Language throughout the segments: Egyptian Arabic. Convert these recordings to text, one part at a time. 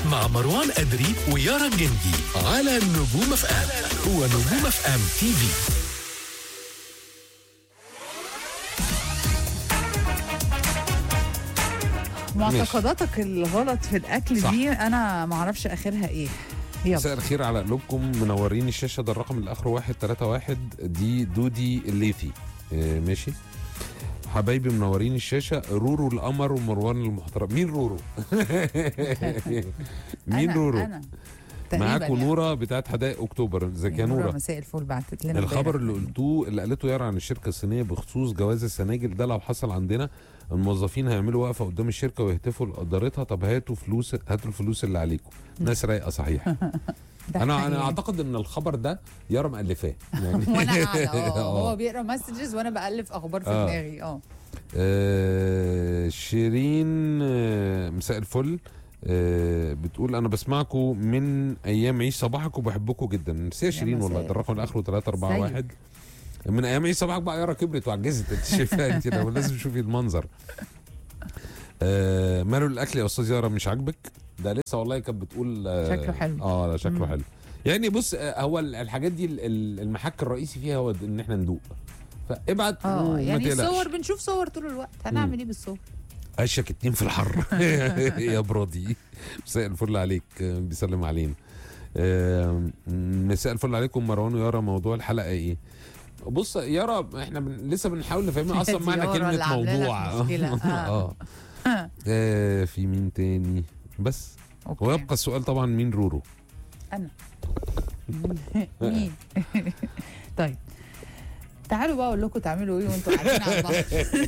مع مروان أدري ويارا الجندي على نجوم اف ام هو نجوم اف ام تي في معتقداتك الغلط في الاكل صح. دي انا ما اعرفش اخرها ايه يلا مساء الخير على قلوبكم منورين الشاشه ده الرقم اللي اخره 131 دي دودي الليثي آه، ماشي حبايبي منورين الشاشه رورو القمر ومروان المحترم مين رورو مين أنا- رورو انا تقريباً معاكم يعني. نوره بتاعت حدائق اكتوبر ازيك يا نورة نوره مساء الفل بعتت لنا الخبر امبارح. اللي قلتوه اللي قالته يارا عن الشركه الصينيه بخصوص جواز السناجل ده لو حصل عندنا الموظفين هيعملوا وقفه قدام الشركه ويهتفوا لقدرتها طب هاتوا فلوس هاتوا الفلوس اللي عليكم ناس رايقه صحيح ده انا حقيقي. انا اعتقد ان الخبر ده يارا مألفاه يعني وانا قاعده اه آه. هو بيقرا مسجز وانا بالف اخبار في آه. دماغي اه آه، شيرين آه، مساء الفل آه، بتقول انا بسمعكم من ايام عيش صباحك وبحبكم جدا ميرسي يا شيرين والله ده الرقم اللي اخره 341 من ايام عيش صباحك بقى يارا كبرت وعجزت انت شايفها انت لو لازم تشوفي المنظر آه ماله الاكل يا استاذ يارا مش عاجبك ده لسه والله كانت بتقول آه شكله حلو. اه لا شكله مم. حلو يعني بص آه، هو ال- الحاجات دي ال- ال- المحك الرئيسي فيها هو ان احنا ندوق فابعت اه وما يعني تقلقش. الصور بنشوف صور طول الوقت هنعمل ايه بالصور اشك اتنين في الحر يا برادي مساء الفل عليك آه، بيسلم علينا آه، مساء الفل عليكم مروان ويارا موضوع الحلقه ايه بص يارا احنا بن... لسه بنحاول نفهمها اصلا دي معنى يارا اللي كلمه عاملة لك موضوع مشكلة. آه. اه آه، في مين تاني بس اوكي ويبقى السؤال طبعا مين رورو انا مين طيب تعالوا بقى اقول لكم تعملوا ايه وانتوا قاعدين على البحر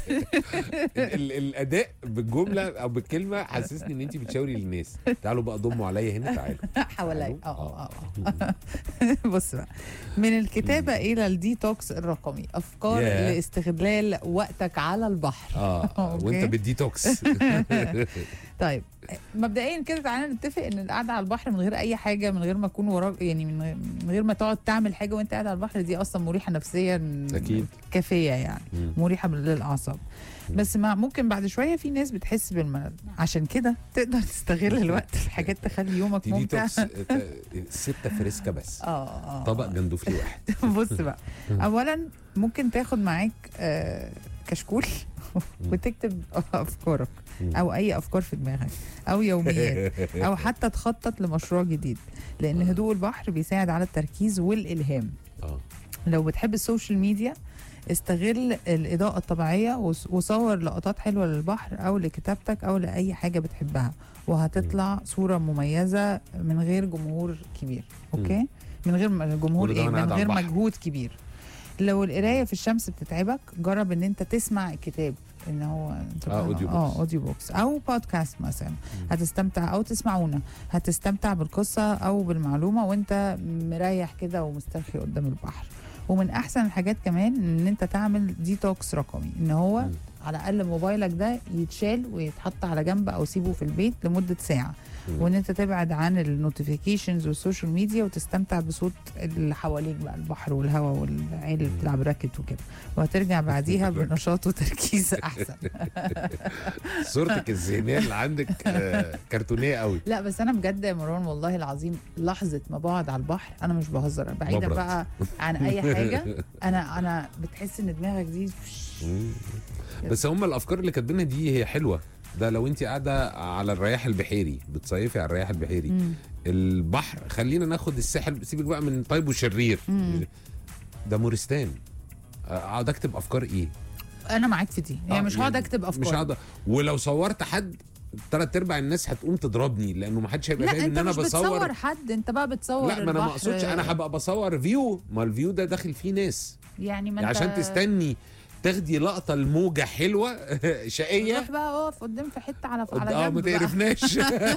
ال- الاداء بالجمله او بالكلمه حسسني ان انت بتشاوري للناس تعالوا بقى ضموا عليا هنا تعالوا حواليا اه اه اه بص بقى من الكتابه الى الديتوكس الرقمي افكار ياه. لاستغلال وقتك على البحر اه أوكي. وانت بالديتوكس طيب مبدئيا كده تعالى نتفق ان القعده على البحر من غير اي حاجه من غير ما اكون وراك يعني من غير- من غير ما تقعد تعمل حاجه وانت قاعد على البحر دي اصلا مريحه نفسيا أكيد. كافيه يعني مم. مريحه للاعصاب بس ما ممكن بعد شويه في ناس بتحس بالملل عشان كده تقدر تستغل الوقت في حاجات تخلي يومك دي ممتع ديتوكس آه، ستة فريسكا بس اه اه طبق جندوفلي واحد بص بقى اولا ممكن تاخد معاك آه، كشكول وتكتب افكارك مم. او اي افكار في دماغك او يوميات او حتى تخطط لمشروع جديد لان هدوء البحر بيساعد على التركيز والالهام اه لو بتحب السوشيال ميديا استغل الإضاءة الطبيعية وص- وصور لقطات حلوة للبحر أو لكتابتك أو لأي حاجة بتحبها وهتطلع صورة مميزة من غير جمهور كبير أوكي من غير م- جمهور كل ده إيه وأنا من قاعد على غير البحر. مجهود كبير لو القراية في الشمس بتتعبك جرب إن أنت تسمع الكتاب ان هو آه، أوديو اه بوكس. اوديو بوكس او بودكاست مثلا هتستمتع او تسمعونا هتستمتع بالقصه او بالمعلومه وانت مريح كده ومسترخي قدام البحر ومن احسن الحاجات كمان ان انت تعمل ديتوكس رقمي ان هو مم. على الاقل موبايلك ده يتشال ويتحط على جنب او سيبه في البيت لمده ساعه مم. وان انت تبعد عن النوتيفيكيشنز والسوشيال ميديا وتستمتع بصوت اللي حواليك بقى البحر والهواء والعيل اللي بتلعب راكت وكده وهترجع بعديها بنشاط وتركيز احسن صورتك الذهنيه اللي عندك آه، كرتونيه قوي لا بس انا بجد يا مروان والله العظيم لحظه ما بقعد على البحر انا مش بهزر بعيدا ببرد. بقى عن اي حاجه انا انا بتحس ان دماغك دي بس هم الافكار اللي كاتبينها دي هي حلوه ده لو انت قاعده على الرياح البحيري بتصيفي على الرياح البحيري مم. البحر خلينا ناخد الساحل سيبك بقى من طيب وشرير مم. ده مورستان اقعد اكتب افكار ايه انا معاك في دي يعني آه، مش هقعد اكتب افكار مش هقعد ولو صورت حد ثلاث ارباع الناس هتقوم تضربني لانه ما حدش هيبقى لا فاهم انت ان انا مش بصور بتصور حد انت بقى بتصور لا ما انا ما البحر. اقصدش انا هبقى بصور فيو ما الفيو ده داخل فيه ناس يعني ما يعني انت عشان تستني تاخدي لقطه الموجه حلوه شقيه روح بقى اقف قدام في حته على على اه جنب ما بقى. تقرفناش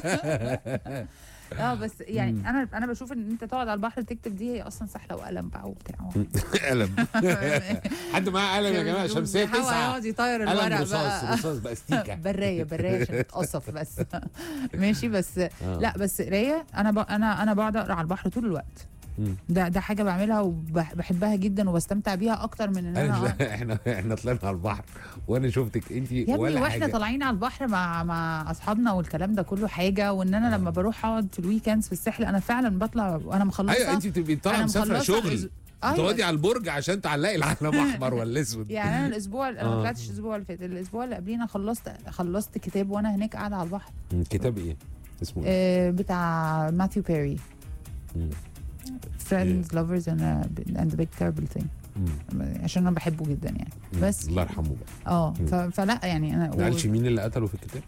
اه بس يعني مم. انا انا بشوف ان انت تقعد على البحر تكتب دي هي اصلا سحله وقلم بقى وبتاع قلم حد معاه قلم يا جماعه شمسيه بيحاول تسعه يقعد يطير قلم الورق رصاص بقى رصاص بقى ستيكه برايه برايه عشان تتقصف بس ماشي بس آه. لا بس قرايه انا ب... انا انا بقعد اقرا على البحر طول الوقت مم. ده ده حاجه بعملها وبحبها جدا وبستمتع بيها اكتر من ان انا أقعد- احنا احنا طلعنا على البحر وانا شفتك انت يا ابني ولا واحنا حاجه طالعين على البحر مع مع اصحابنا والكلام ده كله حاجه وان انا لما بروح اقعد في الويكندز في الساحل انا فعلا بطلع وانا مخلصه ايوه انت بتبقي طالعه أنا مسافره مخلصة شغل أيوة. تقعدي على البرج عشان تعلقي العلم احمر ولا اسود يعني انا الاسبوع انا آه. ما طلعتش الاسبوع اللي فات الاسبوع اللي قبليه انا خلصت خلصت كتاب وانا هناك قاعده على البحر مم، كتاب ايه اسمه ايه آه، بتاع ماثيو بيري مم. Friends, Lovers and, a, and the Big Terrible Thing مم. عشان انا بحبه جدا يعني مم. بس الله يرحمه بقى اه ف- فلا يعني انا ما قالش مين اللي قتله في الكتاب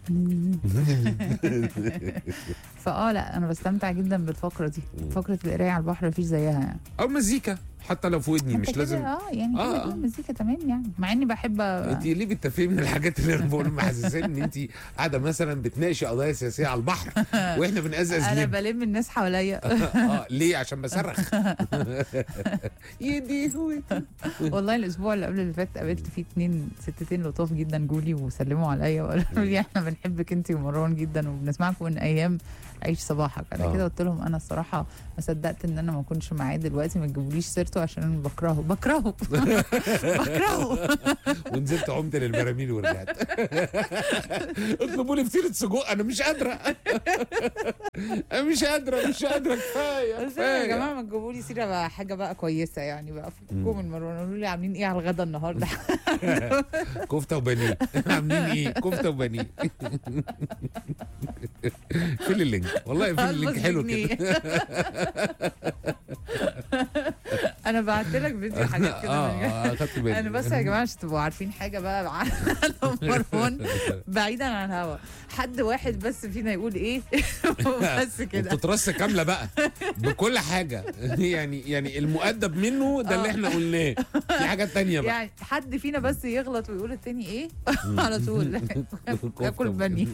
فاه لا انا بستمتع جدا بالفقره دي مم. فقره القرايه على البحر مفيش زيها يعني او مزيكا حتى لو في ودني أنت مش كده لازم اه يعني آه، كده آه. كده مزيكا تمام يعني مع اني بحب انت ليه بتتفقي من الحاجات اللي انا بقول محسساني ان انت قاعده مثلا بتناقشي قضايا سياسيه على البحر واحنا بنقزقز انا لب بلم الناس حواليا اه ليه عشان بصرخ يدي هو والله الاسبوع اللي قبل اللي فات قابلت فيه اتنين ستتين لطاف جدا جولي وسلموا عليا وقالوا لي احنا بنحبك انت ومروان جدا وبنسمعكم من ايام عيش صباحك انا آه. كده قلت لهم انا الصراحه ما صدقت ان انا ما اكونش معاه دلوقتي ما تجيبوليش سيرته عشان انا بكرهه بكرهه بكرهه ونزلت عمت للبراميل ورجعت اطلبوا لي فطيره سجق انا مش قادره انا مش قادره مش قادره كفايه بس يا كفايه جماعه ما تجيبولي سيره بقى حاجه بقى كويسه يعني بقى فككم من مروان قولوا لي عاملين ايه على الغدا النهارده كفته وبانيه عاملين ايه كفته وبانيه فين اللينك والله فين اللينك هلبس حلو بجنيه. كده انا بعت لك فيديو حاجات كده من- اه اه خدت بالي انا بس يا جماعه عشان تبقوا عارفين حاجه بقى عن مروان بعيدا عن الهوا حد واحد بس فينا يقول ايه بس كده وبتترص كامله بقى بكل حاجه يعني يعني المؤدب منه ده اللي آه. احنا قلناه في حاجات تانية بقى يعني حد فينا بس يغلط ويقول التاني ايه على طول اكل بني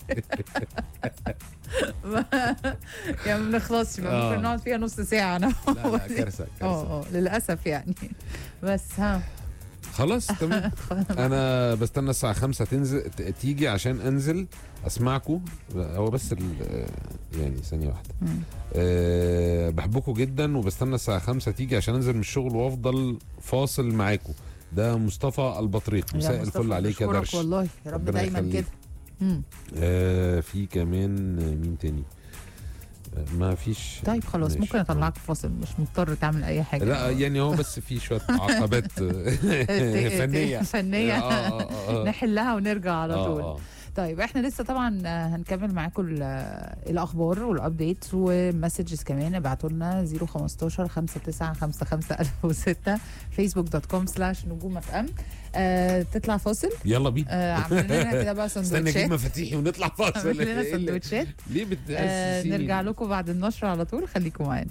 يعني ما بنخلصش بقى آه. ممكن نقعد فيها نص ساعه انا لا لا كارثه كارثه اه اه للاسف يعني بس ها خلاص تمام انا بستنى الساعه 5 تنزل ت- تيجي عشان انزل اسمعكم هو بس ال- يعني ثانيه واحده مم. أه بحبكم جدا وبستنى الساعه 5 تيجي عشان انزل من الشغل وافضل فاصل معاكم ده مصطفى البطريق يا مساء مصطفى الفل عليك يا بشكرك درش والله يا رب ربنا دايما يخليك. كده مم. آه في كمان مين تاني آه، ما فيش طيب خلاص ماشي. ممكن اطلعك فاصل مش مضطر تعمل اي حاجه لا يعني هو بس في شويه عقبات فنيه فنيه آه، آه، آه. نحلها ونرجع على آه، طول آه. طيب احنا لسه طبعا آه، هنكمل معاكم ال- آه، الاخبار والابديتس ومسجز كمان ابعتوا لنا 015 5955 1006 فيسبوك دوت كوم سلاش نجوم اف ام آه تطلع فاصل يلا بينا آه عاملين لنا كده بقى استنى اجيب سندوتشات مفاتيحي ونطلع فاصل عاملين لنا إيه اللي- سندوتشات ليه آه بتأسسيني نرجع لكم بعد النشر على طول خليكم معانا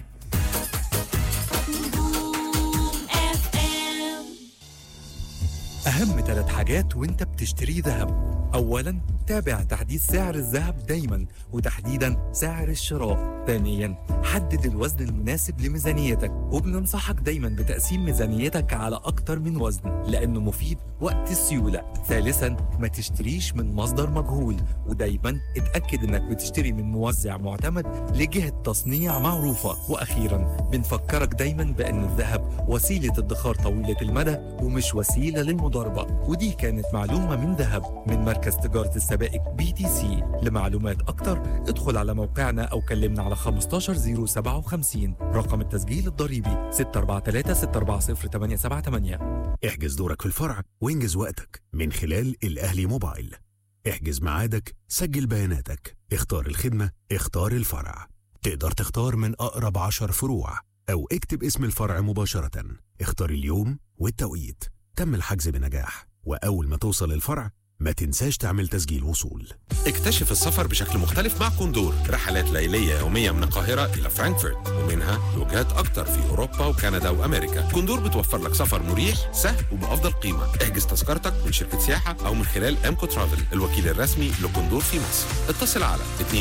أهم ثلاث حاجات وانت بتشتري ذهب أولا تابع تحديث سعر الذهب دايما وتحديدا سعر الشراء ثانيا حدد الوزن المناسب لميزانيتك وبننصحك دايما بتقسيم ميزانيتك على أكتر من وزن لأنه مفيد وقت السيولة ثالثا ما تشتريش من مصدر مجهول ودايما اتأكد انك بتشتري من موزع معتمد لجهة تصنيع معروفة وأخيرا بنفكرك دايما بأن الذهب وسيلة ادخار طويلة المدى ومش وسيلة للمضاربة ودي كانت معلومة من ذهب من مركز تجارة السبائك بي تي سي لمعلومات أكتر ادخل على موقعنا أو كلمنا على 15057 رقم التسجيل الضريبي 643 640 878 احجز دورك في الفرع وانجز وقتك من خلال الأهلي موبايل احجز ميعادك سجل بياناتك اختار الخدمة اختار الفرع تقدر تختار من أقرب عشر فروع أو اكتب اسم الفرع مباشرة اختار اليوم والتوقيت تم الحجز بنجاح وأول ما توصل الفرع ما تنساش تعمل تسجيل وصول اكتشف السفر بشكل مختلف مع كوندور رحلات ليلية يومية من القاهرة إلى فرانكفورت ومنها لوجهات أكتر في أوروبا وكندا وأمريكا كوندور بتوفر لك سفر مريح سهل وبأفضل قيمة احجز تذكرتك من شركة سياحة أو من خلال أمكو ترافل الوكيل الرسمي لكوندور في مصر اتصل على 25771745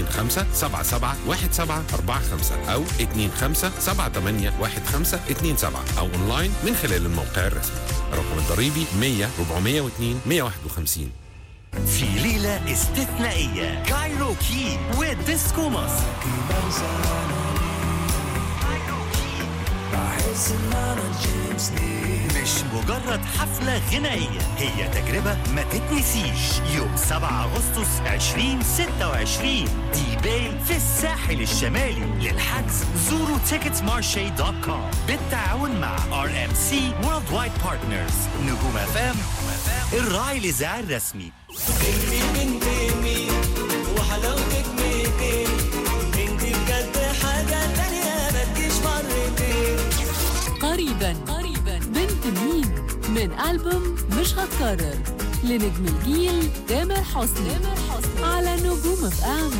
أو 25781527 أو أونلاين من خلال الموقع الرسمي الرقم الضريبي 100 402 151 في ليلة استثنائية كايروكي وديسكو مصر مش مجرد حفلة غنائية هي تجربة ما تتنسيش يوم 7 أغسطس 2026 دي بيل في الساحل الشمالي للحجز زوروا مارشي دوت كوم بالتعاون مع ار ام سي وورلد وايد بارتنرز نجوم فام الراعي الإذاعي الرسمي قريبا قريبا بنت مين من ألبوم مش هتكرر لنجم الجيل تامر حسني تامر حسني على نجوم اف ام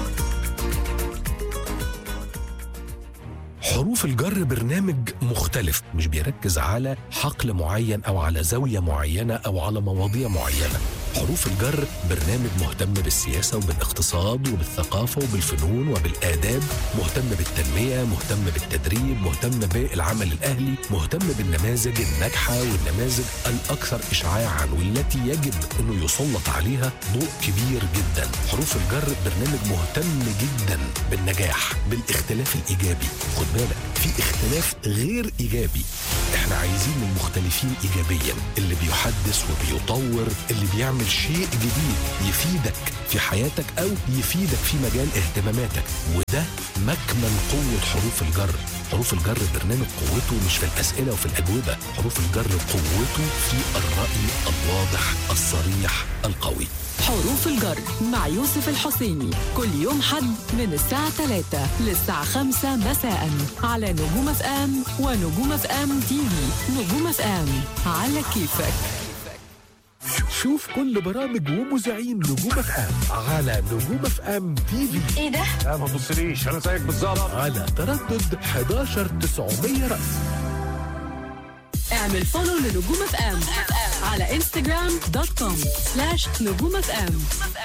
حروف الجر برنامج مختلف مش بيركز على حقل معين او على زاويه معينه او على مواضيع معينه حروف الجر برنامج مهتم بالسياسه وبالاقتصاد وبالثقافه وبالفنون وبالاداب مهتم بالتنميه مهتم بالتدريب مهتم بالعمل الاهلي مهتم بالنماذج الناجحه والنماذج الاكثر اشعاعا والتي يجب انه يسلط عليها ضوء كبير جدا حروف الجر برنامج مهتم جدا بالنجاح بالاختلاف الايجابي خد بالك في اختلاف غير ايجابي احنا عايزين المختلفين ايجابيا اللي بيحدث وبيطور اللي بيعمل شيء جديد يفيدك في حياتك او يفيدك في مجال اهتماماتك وده مكمن قوه حروف الجر حروف الجر برنامج قوته مش في الاسئله وفي الاجوبه حروف الجر قوته في الراي الواضح الصريح القوي حروف الجر مع يوسف الحسيني كل يوم حد من الساعة 3 للساعة 5 مساء على نجوم اف ام ونجوم اف ام تي في نجوم اف ام على كيفك شوف كل برامج ومذيعين نجوم اف ام على نجوم اف ام تي في ايه ده؟ لا ما تبصليش انا زيك بالظبط على تردد 11900 رأس اعمل فولو لنجوم اف ام على انستغرام دوت كوم سلاش نجوم اف ام